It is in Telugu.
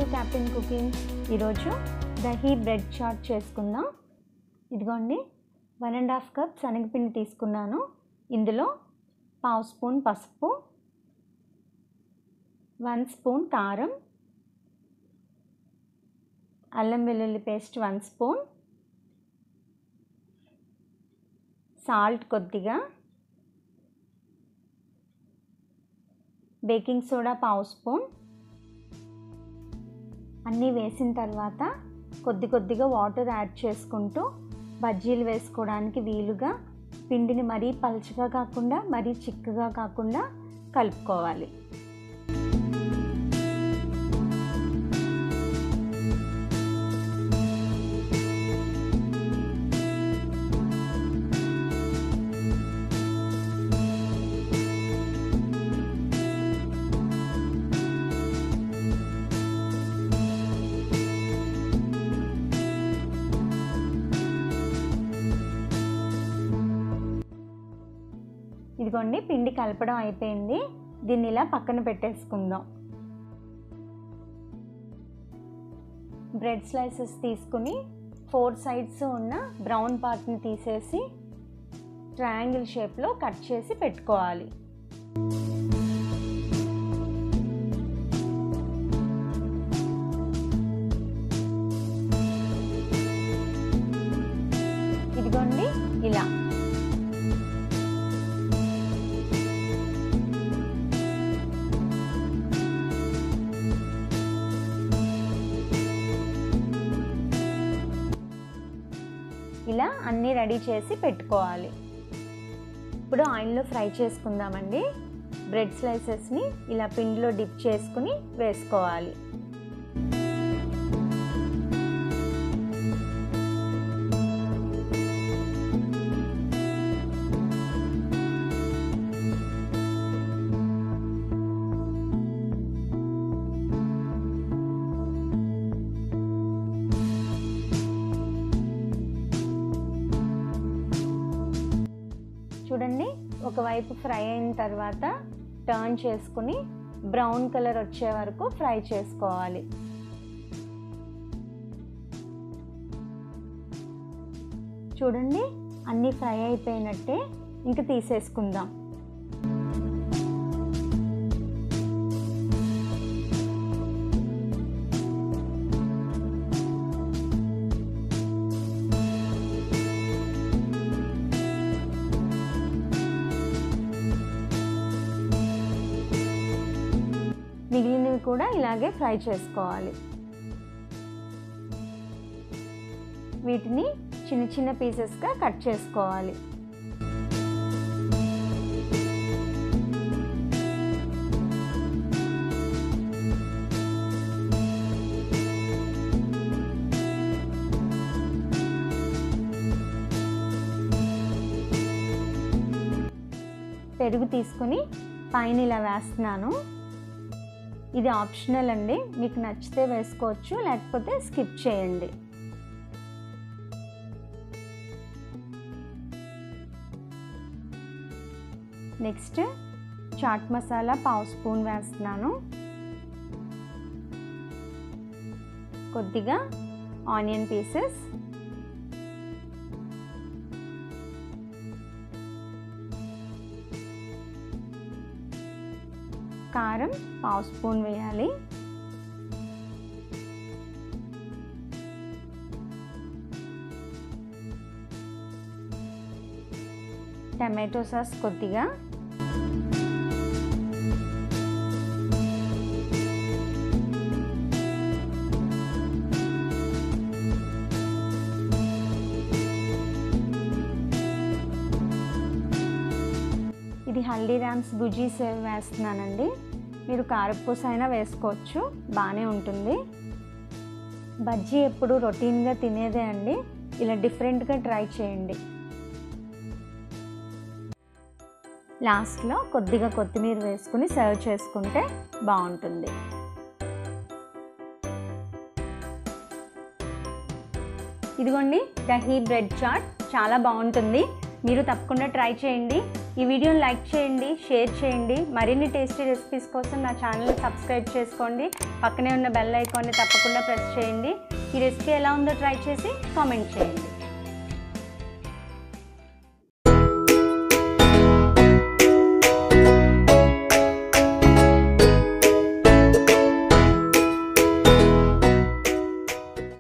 క్యాప్టెన్ కుకింగ్ ఈరోజు దహీ బ్రెడ్ చాట్ చేసుకుందాం ఇదిగోండి వన్ అండ్ హాఫ్ కప్ శనగపిండి తీసుకున్నాను ఇందులో పావు స్పూన్ పసుపు వన్ స్పూన్ కారం అల్లం వెల్లుల్లి పేస్ట్ వన్ స్పూన్ సాల్ట్ కొద్దిగా బేకింగ్ సోడా పావు స్పూన్ అన్నీ వేసిన తర్వాత కొద్ది కొద్దిగా వాటర్ యాడ్ చేసుకుంటూ బజ్జీలు వేసుకోవడానికి వీలుగా పిండిని మరీ పలుచగా కాకుండా మరీ చిక్కగా కాకుండా కలుపుకోవాలి ఇదిగోండి పిండి కలపడం అయిపోయింది దీన్ని ఇలా పక్కన పెట్టేసుకుందాం బ్రెడ్ స్లైసెస్ తీసుకుని ఫోర్ సైడ్స్ ఉన్న బ్రౌన్ పార్ట్ని తీసేసి ట్రయాంగిల్ షేప్లో కట్ చేసి పెట్టుకోవాలి ఇదిగోండి ఇలా ఇలా అన్నీ రెడీ చేసి పెట్టుకోవాలి ఇప్పుడు ఆయిల్లో ఫ్రై చేసుకుందామండి బ్రెడ్ స్లైసెస్ని ఇలా పిండిలో డిప్ చేసుకుని వేసుకోవాలి చూడండి ఒకవైపు ఫ్రై అయిన తర్వాత టర్న్ చేసుకుని బ్రౌన్ కలర్ వచ్చే వరకు ఫ్రై చేసుకోవాలి చూడండి అన్నీ ఫ్రై అయిపోయినట్టే ఇంక తీసేసుకుందాం మిగిలినవి కూడా ఇలాగే ఫ్రై చేసుకోవాలి వీటిని చిన్న చిన్న పీసెస్గా కట్ చేసుకోవాలి పెరుగు తీసుకుని పైన ఇలా వేస్తున్నాను ఇది ఆప్షనల్ అండి మీకు నచ్చితే వేసుకోవచ్చు లేకపోతే స్కిప్ చేయండి నెక్స్ట్ చాట్ మసాలా పావు స్పూన్ వేస్తున్నాను కొద్దిగా ఆనియన్ పీసెస్ కారం పావు స్పూన్ వేయాలి టమాటో సాస్ కొద్దిగా ఇది హల్దీరామ్స్ గుజీ సేవ్ వేస్తున్నానండి మీరు కారపూస అయినా వేసుకోవచ్చు బాగానే ఉంటుంది బజ్జీ ఎప్పుడు రొటీన్గా తినేదే అండి ఇలా డిఫరెంట్గా ట్రై చేయండి లాస్ట్లో కొద్దిగా కొత్తిమీర వేసుకుని సర్వ్ చేసుకుంటే బాగుంటుంది ఇదిగోండి దహీ బ్రెడ్ చాట్ చాలా బాగుంటుంది మీరు తప్పకుండా ట్రై చేయండి ఈ వీడియోని లైక్ చేయండి షేర్ చేయండి మరిన్ని టేస్టీ రెసిపీస్ కోసం నా ఛానల్ని సబ్స్క్రైబ్ చేసుకోండి పక్కనే ఉన్న బెల్ ఐకాన్ని తప్పకుండా ప్రెస్ చేయండి ఈ రెసిపీ ఎలా ఉందో ట్రై చేసి కామెంట్ చేయండి